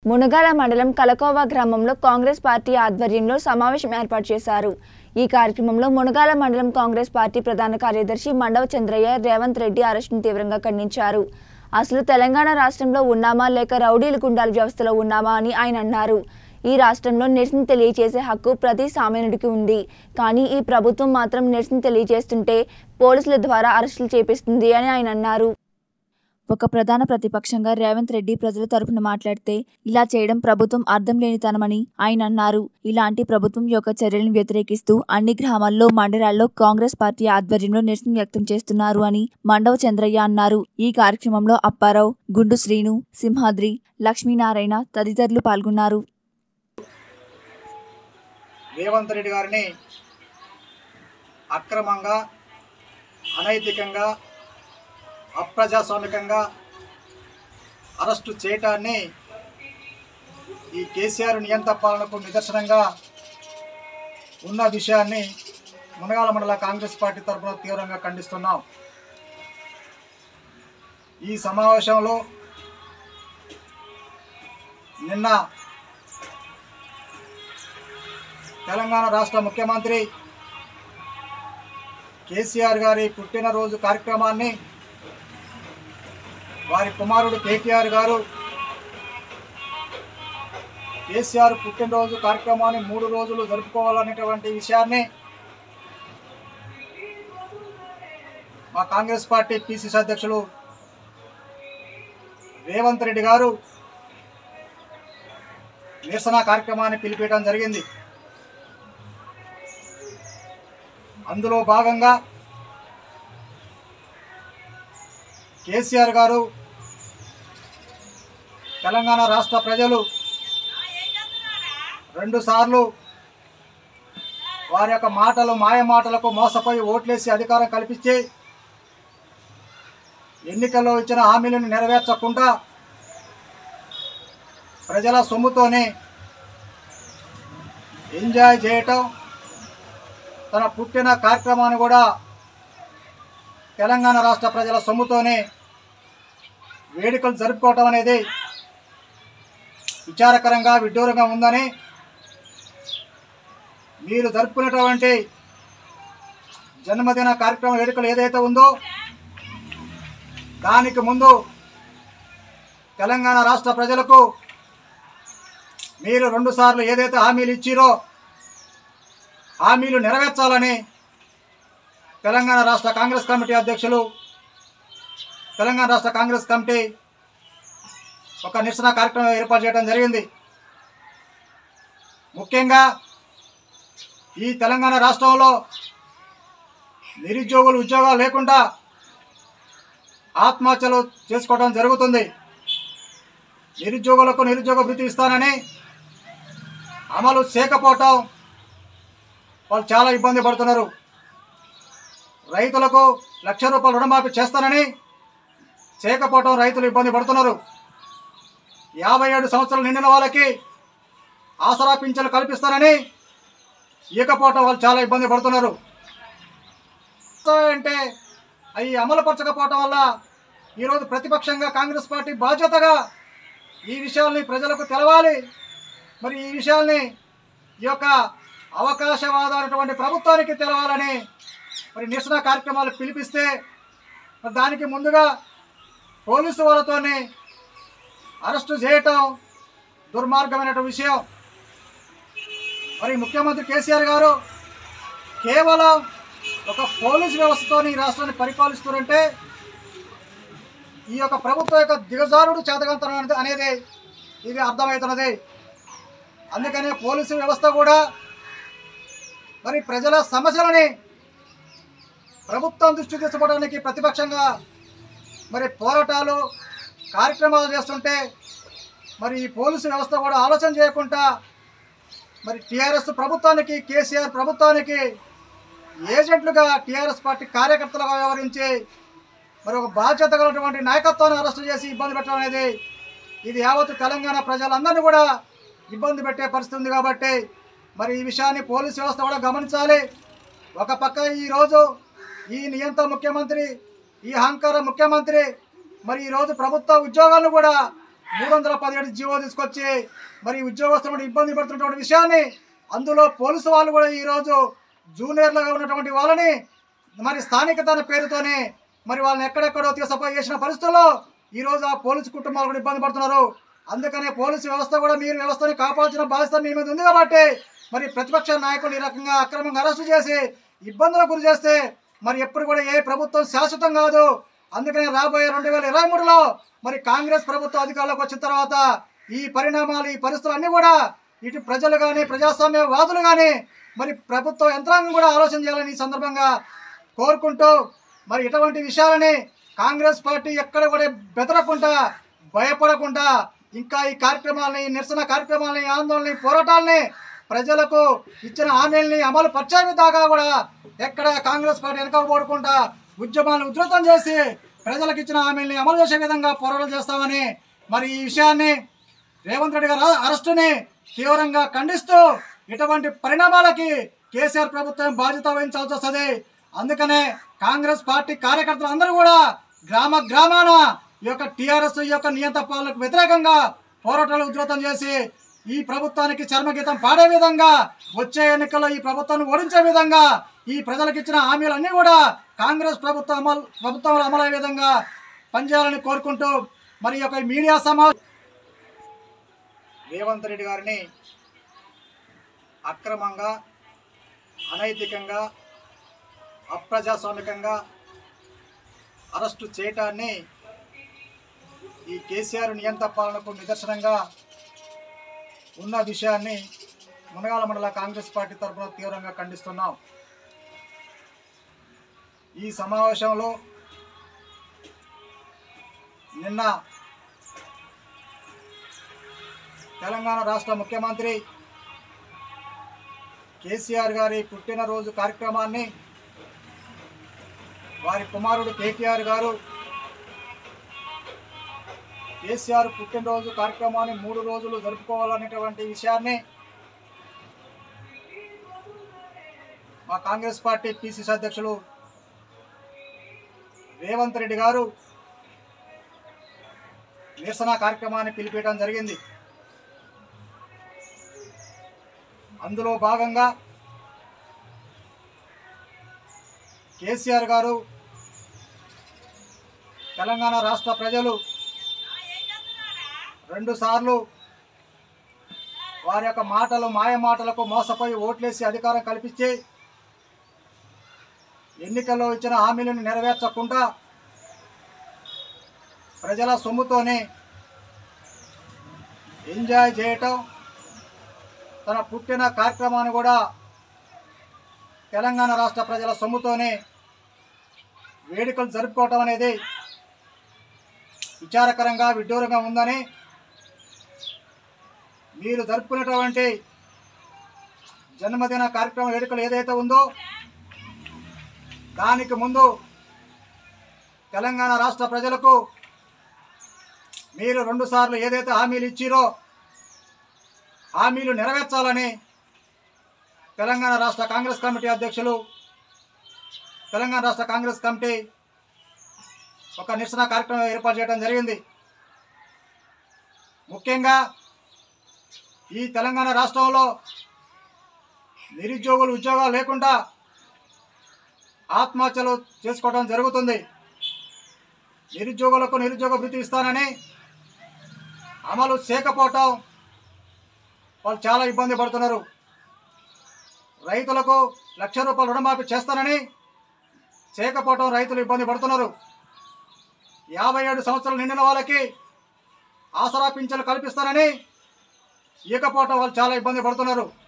మునగాల మండలం కలకోవా గ్రామంలో కాంగ్రెస్ పార్టీ ఆధ్వర్యంలో సమావేశం ఏర్పాటు చేశారు ఈ కార్యక్రమంలో మునగాల మండలం కాంగ్రెస్ పార్టీ ప్రధాన కార్యదర్శి మండవ చంద్రయ్య రేవంత్ రెడ్డి అరెస్టును తీవ్రంగా ఖండించారు అసలు తెలంగాణ రాష్ట్రంలో ఉన్నామా లేక రౌడీలు గుండాల వ్యవస్థలో ఉన్నామా అని ఆయన అన్నారు ఈ రాష్ట్రంలో నిరసన తెలియజేసే హక్కు ప్రతి సామాన్యుడికి ఉంది కానీ ఈ ప్రభుత్వం మాత్రం నిరసన తెలియజేస్తుంటే పోలీసుల ద్వారా అరెస్టులు చేపిస్తుంది అని ఆయన అన్నారు ఒక ప్రధాన ప్రతిపక్షంగా రేవంత్ రెడ్డి ప్రజల తరపున మాట్లాడితే ఇలా చేయడం ప్రభుత్వం అర్థం లేనితనమని ఆయన అన్నారు ఇలాంటి ప్రభుత్వం యొక్క చర్యలను వ్యతిరేకిస్తూ అన్ని గ్రామాల్లో మండలాల్లో కాంగ్రెస్ పార్టీ ఆధ్వర్యంలో నిరసన వ్యక్తం చేస్తున్నారు అని మండవ చంద్రయ్య అన్నారు ఈ కార్యక్రమంలో అప్పారావు గుండు శ్రీను సింహాద్రి లక్ష్మీనారాయణ తదితరులు పాల్గొన్నారు రేవంత్ రెడ్డి గారిని అక్రమంగా అనైతికంగా అప్రజాస్వామికంగా అరెస్టు చేయటాన్ని ఈ కేసీఆర్ నియంత్ర పాలనకు నిదర్శనంగా ఉన్న విషయాన్ని మునగాల మండల కాంగ్రెస్ పార్టీ తరఫున తీవ్రంగా ఖండిస్తున్నాం ఈ సమావేశంలో నిన్న తెలంగాణ రాష్ట్ర ముఖ్యమంత్రి కేసీఆర్ గారి పుట్టినరోజు కార్యక్రమాన్ని వారి కుమారుడు కేటీఆర్ గారు కేసీఆర్ పుట్టినరోజు కార్యక్రమాన్ని మూడు రోజులు జరుపుకోవాలనేటువంటి విషయాన్ని మా కాంగ్రెస్ పార్టీ పిసిసి అధ్యక్షులు రేవంత్ రెడ్డి గారు నిరసన కార్యక్రమాన్ని పిలిపించడం జరిగింది అందులో భాగంగా కేసీఆర్ గారు తెలంగాణ రాష్ట్ర ప్రజలు రెండుసార్లు వారి యొక్క మాటలు మాయ మాటలకు మోసపోయి ఓట్లేసి అధికారం కల్పించి ఎన్నికల్లో ఇచ్చిన హామీలను నెరవేర్చకుండా ప్రజల సొమ్ముతోనే ఎంజాయ్ చేయటం తన పుట్టిన కార్యక్రమాన్ని కూడా తెలంగాణ రాష్ట్ర ప్రజల సొమ్ముతోనే వేడుకలు జరుపుకోవటం అనేది విచారకరంగా విడ్డూరంగా ఉందని మీరు జరుపుకునేటువంటి జన్మదిన కార్యక్రమం వేడుకలు ఏదైతే ఉందో దానికి ముందు తెలంగాణ రాష్ట్ర ప్రజలకు మీరు రెండుసార్లు ఏదైతే హామీలు ఇచ్చిరో హామీలు నెరవేర్చాలని తెలంగాణ రాష్ట్ర కాంగ్రెస్ కమిటీ అధ్యక్షులు తెలంగాణ రాష్ట్ర కాంగ్రెస్ కమిటీ ఒక నిరసన కార్యక్రమం ఏర్పాటు చేయడం జరిగింది ముఖ్యంగా ఈ తెలంగాణ రాష్ట్రంలో నిరుద్యోగులు ఉద్యోగాలు లేకుండా ఆత్మహత్యలు చేసుకోవడం జరుగుతుంది నిరుద్యోగులకు నిరుద్యోగ భృతి ఇస్తానని అమలు చేయకపోవటం వాళ్ళు చాలా ఇబ్బంది పడుతున్నారు రైతులకు లక్ష రూపాయలు రుణమాఫీ చేస్తానని చేయకపోవటం రైతులు ఇబ్బంది పడుతున్నారు యాభై ఏడు సంవత్సరాలు నిండిన వాళ్ళకి ఆసరా పింఛను కల్పిస్తానని ఇవ్వకపోవటం వాళ్ళు చాలా ఇబ్బంది పడుతున్నారు అంటే అవి అమలుపరచకపోవటం వల్ల ఈరోజు ప్రతిపక్షంగా కాంగ్రెస్ పార్టీ బాధ్యతగా ఈ విషయాల్ని ప్రజలకు తెలవాలి మరి ఈ విషయాల్ని ఈ యొక్క అవకాశవాదమైనటువంటి ప్రభుత్వానికి తెలవాలని మరి నిరసన కార్యక్రమాలు పిలిపిస్తే మరి దానికి ముందుగా పోలీసు వాళ్ళతోని అరెస్టు చేయటం దుర్మార్గమైన విషయం మరి ముఖ్యమంత్రి కేసీఆర్ గారు కేవలం ఒక పోలీస్ వ్యవస్థతోని ఈ రాష్ట్రాన్ని పరిపాలిస్తున్నారంటే ఈ యొక్క ప్రభుత్వం యొక్క దిగజారుడు చేతకంతనం అనేది అనేది ఇది అర్థమవుతున్నది అందుకనే పోలీసు వ్యవస్థ కూడా మరి ప్రజల సమస్యలని ప్రభుత్వం దృష్టి తీసుకోవడానికి ప్రతిపక్షంగా మరి పోరాటాలు కార్యక్రమాలు చేస్తుంటే మరి ఈ పోలీసు వ్యవస్థ కూడా ఆలోచన చేయకుండా మరి టీఆర్ఎస్ ప్రభుత్వానికి కేసీఆర్ ప్రభుత్వానికి ఏజెంట్లుగా టీఆర్ఎస్ పార్టీ కార్యకర్తలుగా వ్యవహరించి మరి ఒక బాధ్యత గలటువంటి నాయకత్వాన్ని అరెస్టు చేసి ఇబ్బంది పెట్టడం అనేది ఇది యావత్తు తెలంగాణ ప్రజలందరినీ కూడా ఇబ్బంది పెట్టే పరిస్థితి ఉంది కాబట్టి మరి ఈ విషయాన్ని పోలీస్ వ్యవస్థ కూడా గమనించాలి ఒక పక్క ఈరోజు ఈ నియంత్ర ముఖ్యమంత్రి ఈ అహంకార ముఖ్యమంత్రి మరి ఈరోజు ప్రభుత్వ ఉద్యోగాలను కూడా మూడు వందల పదిహేడు జీవో తీసుకొచ్చి మరి ఉద్యోగస్తులు ఇబ్బంది పడుతున్నటువంటి విషయాన్ని అందులో పోలీసు వాళ్ళు కూడా ఈరోజు జూనియర్లుగా ఉన్నటువంటి వాళ్ళని మరి స్థానికత అనే పేరుతోనే మరి వాళ్ళని ఎక్కడెక్కడో తీసుకుపోయి చేసిన పరిస్థితుల్లో ఈరోజు ఆ పోలీసు కుటుంబాలు కూడా ఇబ్బంది పడుతున్నారు అందుకనే పోలీసు వ్యవస్థ కూడా మీరు వ్యవస్థని కాపాల్సిన బాధ్యత మీ మీద ఉంది కాబట్టి మరి ప్రతిపక్ష నాయకులు ఈ రకంగా అక్రమంగా అరెస్టు చేసి ఇబ్బందులకు గురి చేస్తే మరి ఎప్పుడు కూడా ఏ ప్రభుత్వం శాశ్వతం కాదు అందుకనే రాబోయే రెండు వేల ఇరవై మూడులో మరి కాంగ్రెస్ ప్రభుత్వం అధికారంలోకి వచ్చిన తర్వాత ఈ పరిణామాలు ఈ పరిస్థితులు అన్నీ కూడా ఇటు ప్రజలు కానీ ప్రజాస్వామ్య వాదులు కానీ మరి ప్రభుత్వ యంత్రాంగం కూడా ఆలోచన చేయాలని ఈ సందర్భంగా కోరుకుంటూ మరి ఇటువంటి విషయాలని కాంగ్రెస్ పార్టీ ఎక్కడ కూడా బెదరకుండా భయపడకుండా ఇంకా ఈ కార్యక్రమాలని నిరసన కార్యక్రమాలని ఆందోళనని పోరాటాలని ప్రజలకు ఇచ్చిన హామీల్ని అమలు పరిచే దాకా కూడా ఎక్కడ కాంగ్రెస్ పార్టీ వెనకపోకుండా ఉద్యమాలను ఉధృతం చేసి ప్రజలకు ఇచ్చిన హామీల్ని అమలు చేసే విధంగా పోరాటాలు చేస్తామని మరి ఈ విషయాన్ని రేవంత్ రెడ్డి గారు అరెస్టుని తీవ్రంగా ఖండిస్తూ ఇటువంటి పరిణామాలకి కేసీఆర్ ప్రభుత్వం బాధ్యత వహించాల్సి వస్తుంది అందుకనే కాంగ్రెస్ పార్టీ కార్యకర్తలు అందరూ కూడా గ్రామ గ్రామాన ఈ యొక్క టీఆర్ఎస్ ఈ యొక్క నియంత్ర పాలనకు వ్యతిరేకంగా పోరాటాలు ఉధృతం చేసి ఈ ప్రభుత్వానికి చర్మగీతం పాడే విధంగా వచ్చే ఎన్నికల్లో ఈ ప్రభుత్వాన్ని ఓడించే విధంగా ఈ ప్రజలకు ఇచ్చిన హామీలన్నీ కూడా కాంగ్రెస్ ప్రభుత్వం అమలు ప్రభుత్వంలో అమలయ్యే విధంగా పనిచేయాలని కోరుకుంటూ మరి ఈ యొక్క మీడియా సమావేశం రేవంత్ రెడ్డి గారిని అక్రమంగా అనైతికంగా అప్రజాస్వామికంగా అరెస్టు చేయటాన్ని ఈ కేసీఆర్ నియంత్ర పాలనకు నిదర్శనంగా ఉన్న విషయాన్ని మునగాల మండల కాంగ్రెస్ పార్టీ తరఫున తీవ్రంగా ఖండిస్తున్నాం ఈ సమావేశంలో నిన్న తెలంగాణ రాష్ట్ర ముఖ్యమంత్రి కేసీఆర్ గారి పుట్టినరోజు కార్యక్రమాన్ని వారి కుమారుడు కేటీఆర్ గారు కేసీఆర్ పుట్టినరోజు కార్యక్రమాన్ని మూడు రోజులు జరుపుకోవాలనేటువంటి విషయాన్ని మా కాంగ్రెస్ పార్టీ పిసిసి అధ్యక్షులు రేవంత్ రెడ్డి గారు నిరసన కార్యక్రమాన్ని పిలిపించడం జరిగింది అందులో భాగంగా కేసీఆర్ గారు తెలంగాణ రాష్ట్ర ప్రజలు రెండు సార్లు వారి యొక్క మాటలు మాయ మాటలకు మోసపోయి ఓట్లేసి అధికారం కల్పించి ఎన్నికల్లో ఇచ్చిన హామీలను నెరవేర్చకుండా ప్రజల సొమ్ముతోనే ఎంజాయ్ చేయటం తన పుట్టిన కార్యక్రమాన్ని కూడా తెలంగాణ రాష్ట్ర ప్రజల సొమ్ముతోనే వేడుకలు జరుపుకోవటం అనేది విచారకరంగా విడ్డూరంగా ఉందని మీరు జరుపుకునేటువంటి జన్మదిన కార్యక్రమం వేడుకలు ఏదైతే ఉందో దానికి ముందు తెలంగాణ రాష్ట్ర ప్రజలకు మీరు రెండుసార్లు ఏదైతే హామీలు ఇచ్చిరో హామీలు నెరవేర్చాలని తెలంగాణ రాష్ట్ర కాంగ్రెస్ కమిటీ అధ్యక్షులు తెలంగాణ రాష్ట్ర కాంగ్రెస్ కమిటీ ఒక నిరసన కార్యక్రమం ఏర్పాటు చేయడం జరిగింది ముఖ్యంగా ఈ తెలంగాణ రాష్ట్రంలో నిరుద్యోగులు ఉద్యోగాలు లేకుండా ఆత్మహత్యలు చేసుకోవడం జరుగుతుంది నిరుద్యోగులకు నిరుద్యోగ వృత్తి ఇస్తానని అమలు చేయకపోవటం వాళ్ళు చాలా ఇబ్బంది పడుతున్నారు రైతులకు లక్ష రూపాయలు రుణమాఫీ చేస్తానని చేయకపోవటం రైతులు ఇబ్బంది పడుతున్నారు యాభై ఏడు సంవత్సరాలు నిండిన వాళ్ళకి ఆసరా పింఛన్లు కల్పిస్తానని ఇవ్వకపోవటం వాళ్ళు చాలా ఇబ్బంది పడుతున్నారు